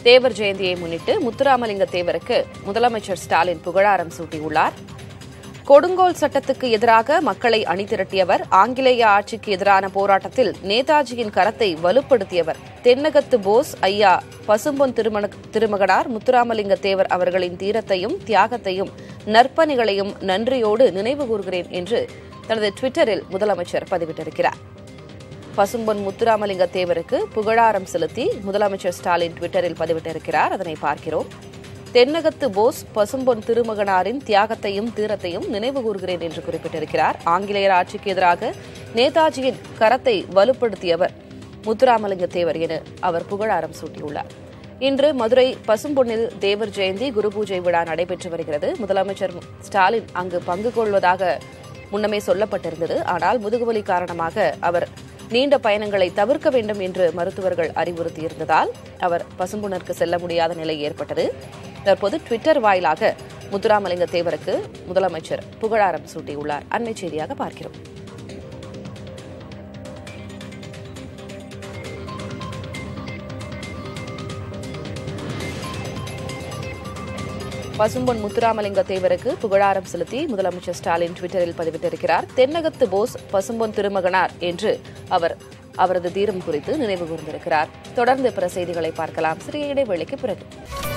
தேவர் ஜெயந்தியை முன்னிட்டு முத்துராமலிங்க தேவருக்கு முதலமைச்சர் ஸ்டாலின் புகழாரம் சூட்டியுள்ளார் கொடுங்கோல் சட்டத்துக்கு எதிராக மக்களை அணிதிரட்டியவர் ஆங்கிலேய ஆட்சிக்கு எதிரான போராட்டத்தில் நேதாஜியின் கரத்தை வலுப்படுத்தியவர் தென்னகத்து போஸ் ஐயா பசும்பொன் திருமண திருமகனார் முத்துராமலிங்க தேவர் அவர்களின் தீரத்தையும் தியாகத்தையும் நற்பணிகளையும் நன்றியோடு நினைவு கூறுகிறேன் என்று தனது டுவிட்டரில் முதலமைச்சர் பதிவிட்டிருக்கிறார் பசும்பொன் முத்துராமலிங்க தேவருக்கு புகழாரம் செலுத்தி முதலமைச்சர் ஸ்டாலின் டுவிட்டரில் பதிவிட்டிருக்கிறார் அதனை பார்க்கிறோம் தென்னகத்து போஸ் பசும்பொன் திருமகனாரின் தியாகத்தையும் தீரத்தையும் நினைவு கூறுகிறேன் என்று குறிப்பிட்டிருக்கிறார் ஆங்கிலேயர் ஆட்சிக்கு எதிராக நேதாஜியின் கரத்தை வலுப்படுத்தியவர் முத்துராமலிங்க தேவர் என அவர் புகழாரம் சூட்டியுள்ளார் இன்று மதுரை பசும்பொன்னில் தேவர் ஜெயந்தி குரு பூஜை விழா நடைபெற்று வருகிறது முதலமைச்சர் ஸ்டாலின் அங்கு பங்கு கொள்வதாக முன்னமே சொல்லப்பட்டிருந்தது ஆனால் முதுகுவலி காரணமாக அவர் நீண்ட பயணங்களை தவிர்க்க வேண்டும் என்று மருத்துவர்கள் அறிவுறுத்தியிருந்ததால் அவர் பசும்புணருக்கு செல்ல முடியாத நிலை ஏற்பட்டது தற்போது ட்விட்டர் வாயிலாக முத்துராமலிங்க தேவருக்கு முதலமைச்சர் புகழாரம் சூட்டியுள்ளார் அண்மை செய்தியாக பார்க்கிறோம் பசும்பொன் முத்துராமலிங்க தேவருக்கு புகழாரம் செலுத்தி முதலமைச்சர் ஸ்டாலின் டுவிட்டரில் பதிவிட்டிருக்கிறார் தென்னகத்து போஸ் பசும்பொன் திருமகனார் என்று அவர் அவரது தீரம் குறித்து நினைவு கூர்ந்திருக்கிறார் தொடர்ந்து பிற செய்திகளை பார்க்கலாம் சிறிய இடைவேளைக்கு பிறகு